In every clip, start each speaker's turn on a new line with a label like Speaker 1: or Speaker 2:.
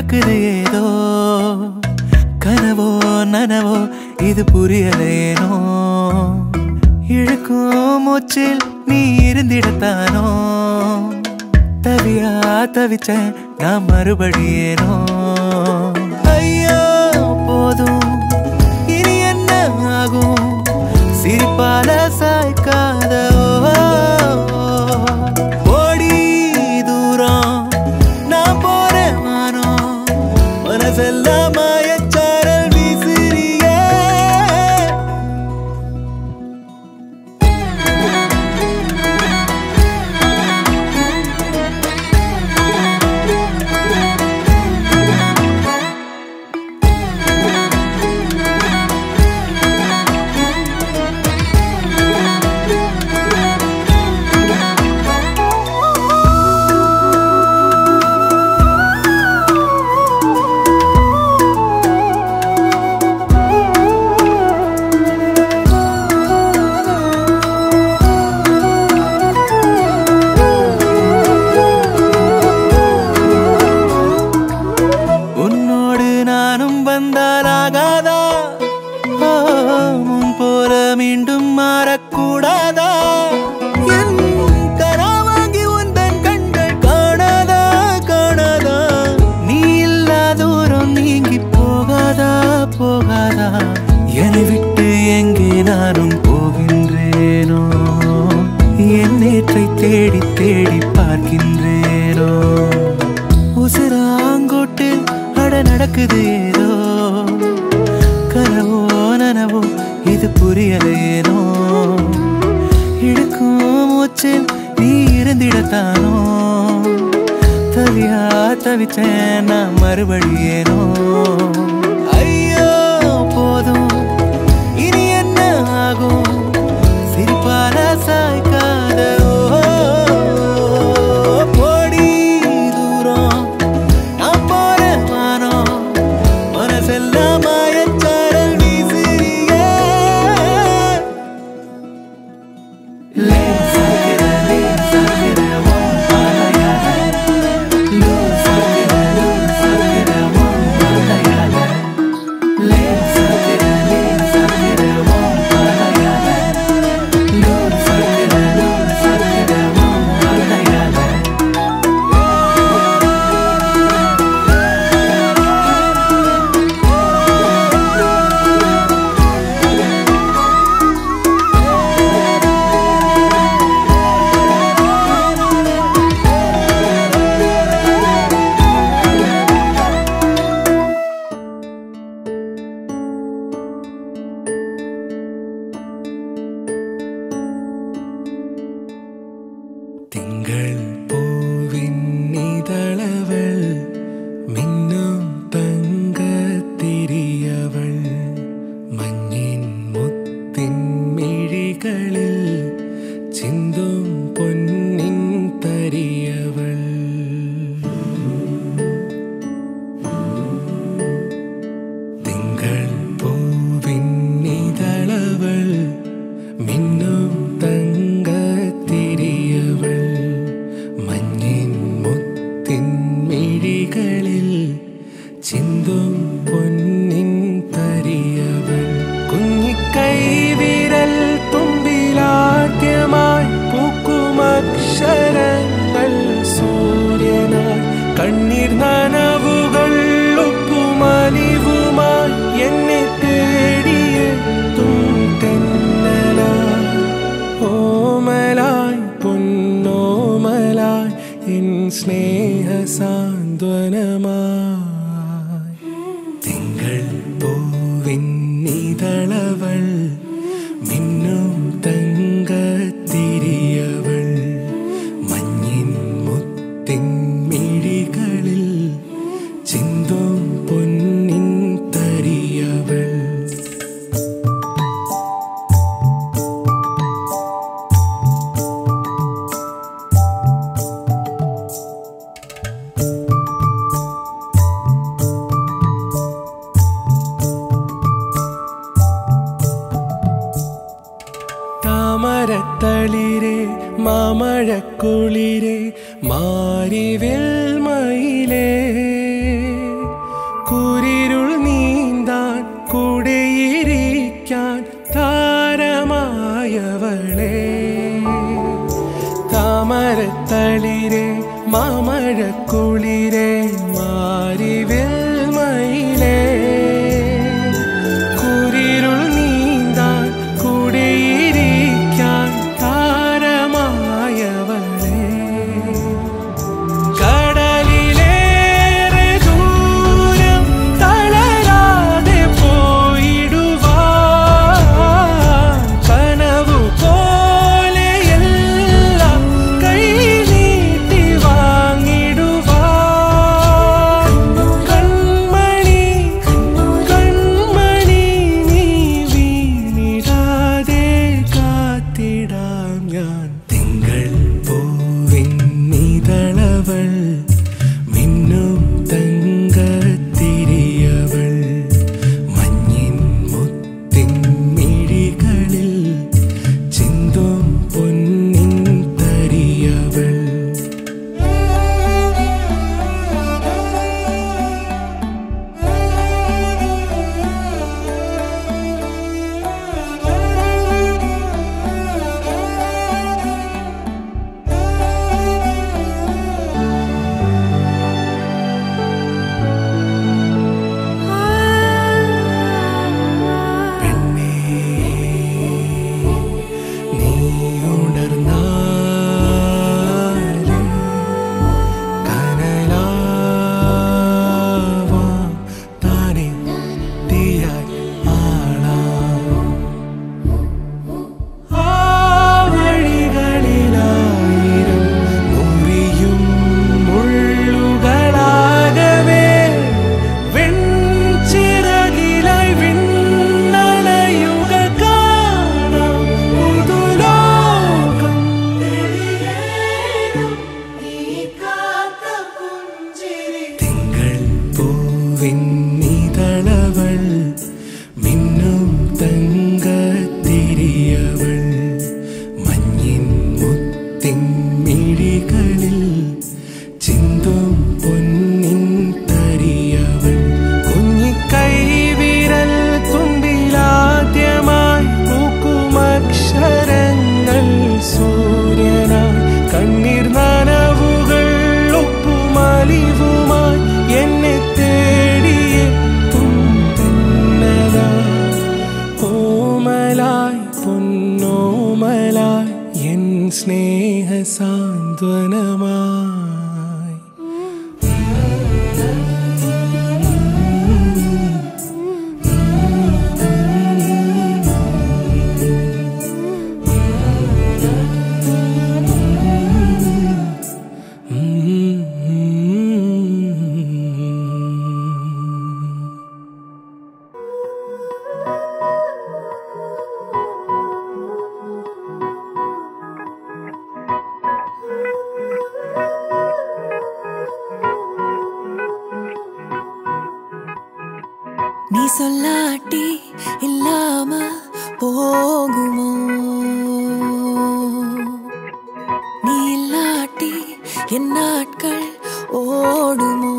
Speaker 1: நடக்குது ஏதோ கனவோ நனவோ இது புரியலேனோ இழுக்கும் மூச்சில் நீ இருந்திடத்தானோ தவியா தவிச்சேன் நான் மறுபடியேனோ ஐயோ போதும் இனி என்ன ஆகும் சிரிப்பால சாய்க்காத ஓடி தூரம் நான் போறேன் வானம் மனசெல்லாம் மாயச்சாரல் வீசுறியே உன்னோடு நானும் வந்தால் ஆகாதா ஓ, முன் போல மீண்டும் மாறக்கூடாதா என் கரா வாங்கி உந்தன் கண்கள் காணாதா காணாதா நீ இல்லா தூரம் நீங்கி போகாதா போகாதா என்னை விட்டு எங்கே நானும் போகின்றேனோ என் நேற்றை தேடி தேடி பார்க்கின்றேனோ உசுராங்கோட்டில் அட நடக்குது ஏதோ கனவோ நனவோ இது புரியலையேனோ இழுக்கும் மூச்சில் நீ இருந்திடத்தானோ தவியா தவிச்சேன் நான் மறுபடியேனோ ஐயோ போதும் இனி என்ன ஆகும் சிரிப்பால சாய்க்காத ஓ, போடி தூரம் நான் போறேன் வானம் மனசெல்லாம் மாயச்சாரல் வீசுறியே லேசாகிற, லேசாகிற உன் மலையால. லூசாகிற, லூசாகிற உன் மலையால. லேசாகிற, லேசாகிற உன் மலையால. லூசாகிற, லூசாகிற உன் மலையால. திங்கள் பூவின் இதழவள் மின்னும் தங்க திரியவள் மண்ணின் முத்தின் மிழிகளில் சிந்தும் பொன்னின் தரியவள் திங்கள் பூவின் இதழவள் மின்னும் தங்க திரியவள் மண்ணின் முத்தின் மிழிகளில் சிந்தும் பொன்னின் தரியவள் குഞ്ഞിക്കൈ വിരൽ തുമ്പിലാദ്യമായി പൂക്കും അക്ഷരങ്ങൾ സൂര്യനായി കണ്ണീർ നനവുകൾ ഒപ്പുമലിവുമായി എന്നെ തേടിയെത്തും തെന്നലായി ഓമലായി പൊന്നോമലായി എൻ സ്നേഹ സാന്ത്വനമായി തിങ്കൾ പൂവിൻ ഇതളവൾ മിന്നും തങ്കത്തിരിയവൾ മഞ്ഞിൻ മുത്തിൻ മിഴികളിൽ ചിന്തും പൊന്നിൻ തരിയവൾ താമരത്തളിരെ മാമഴക്കുളിരെ മാരിവിൽ മയിലേ കൂരിരുൾ നീന്താൻ കൂടെയിരിക്കാൻ താരമായവളെ താമരത്തളിരെ മാമഴക്കുളിരെ മാറിവിൽ മയിലേ കൂരിരുൾ നീന്താൻ കൂടെയിരിക്കാൻ താരമായവളെ കടലിലേറെ ദൂരം തളരാതെ പോയിടുവാൻ കനവു പോലെയെല്ലാം കൈ നീട്ടി വാങ്ങിടുവാൻ കൺമണി കൺമണി നീ വീണിടാതെ കാത്തിടാം ഞാൻ തിങ്കൾ പൂവിൻ നിതളവൾ മിന്നും തങ്കത്തിരിയവൾ മഞ്ഞിൻ മുത്തിൻ മിഴികളിൽ ചിന്തും പൊന്നിൻ തരിയവൾ പെണ്ണേ നീ ഉണർന്നാലും കനലാവാം താനെ തീയായി ആളാം ആ വഴികളിലായിരം മുറിയും മുള്ളുകളാകവേ വെൺചിറകിലായി വിണ്ണണയുക കാണാം പുതുലോകം തിങ്കൾ പൂവിൻ നിതളവൾ മിന്നും തങ്കത്തിരിയവൾ മഞ്ഞിൻ മുത്തിൻ മിഴികളിൽ ചിന്തും പൊന്നിൻ തരിയവൾ കുഞ്ഞിക്കൈ വിരൽ തുമ്പിലാദ്യമായി പൂക്കുമക്ഷരങ്ങൾ സൂര്യനായി കണ്ണീർ നനവുകൾ ഒപ്പുമലിവുമായി എന്നെ തേടിയെത്തും തെന്നലായി ഓമലായി പൊന്നോമലായി എൻ സ്നേഹ സാന്ത്വനമായി
Speaker 2: நீ சொல்லாட்டி இல்லாம போகுமோ நீ இல்லாட்டி என் நாட்கள் ஓடுமோ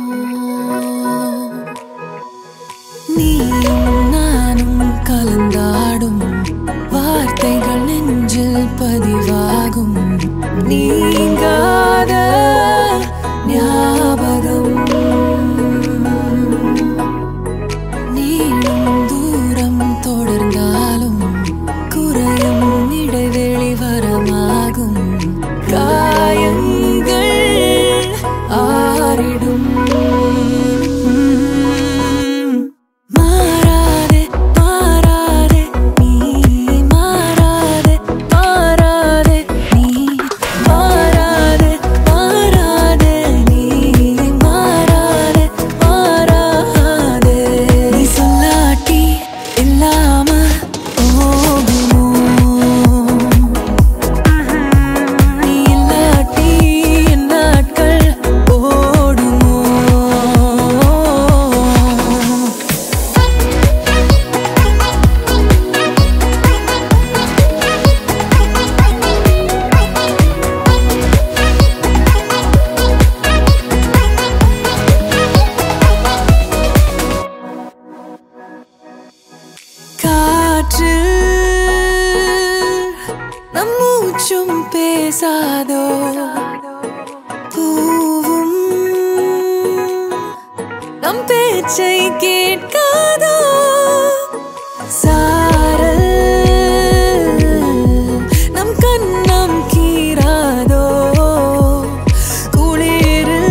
Speaker 2: நீயும் நானும் கலந்தாடும் வார்த்தைகள் நெஞ்சில் பதிவாகும் நீங்காத ஞாபகம் நீளும் தூரம் தொடர்ந்தாலும் குறையும் இடைவெளி வரமாகும் காயங்கள் ஆறிட காற்று நம் மூச்சும் பேசாதோ பூவும் நம் பேச்சை கேட்காதோ சாரல் நம் கண்ணம் கீராதோ குளிரில்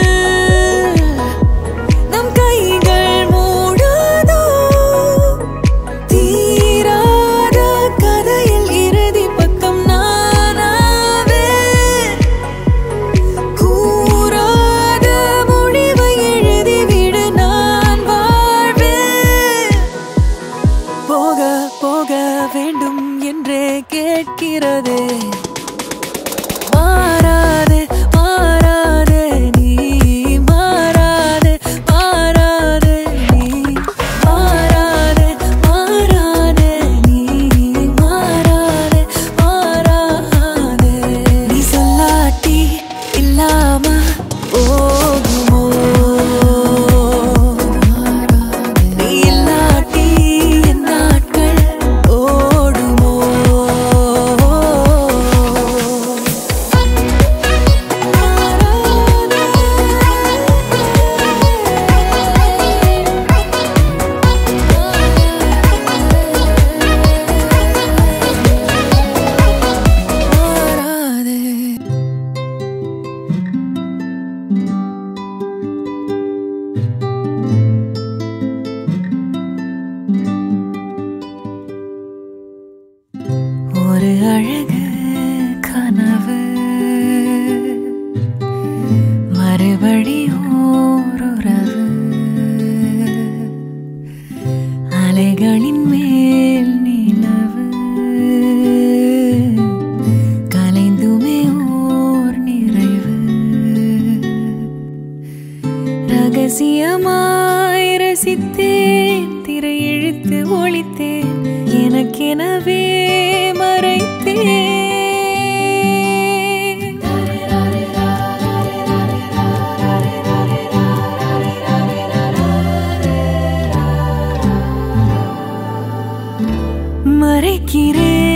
Speaker 2: நம் கைகள் மூடாதோ தீராத கதையில் இறுதி பக்கம் நானாவே கூறாத முடிவை எழுதிவிடு நான் வாழ்வேன் போக போக வேண்டும் என்றே கேட்கிறதே மாறாதே மாறாதே நீ மாறாதே மாறாதே நீ மாறாதே மாறாதே நீ மாறாதே மாறாதே நீ சொல்லாட்டி இல்லாம போகுமோ நீ இல்லாட்டி என் நாட்கள் ஓடுமோ மாறாதே ஒரு அழகு கனவு மறுபடி ஓருறவு அலைகளின் மேல் நிலவு கலைந்துமே ஓர் நிறைவு ரகசியமாய் ரசித்தேன் திரை இழுத்து ஒளித்தேன் எனக்கெனவே மறைத்தேன் மறைக்கிறேன்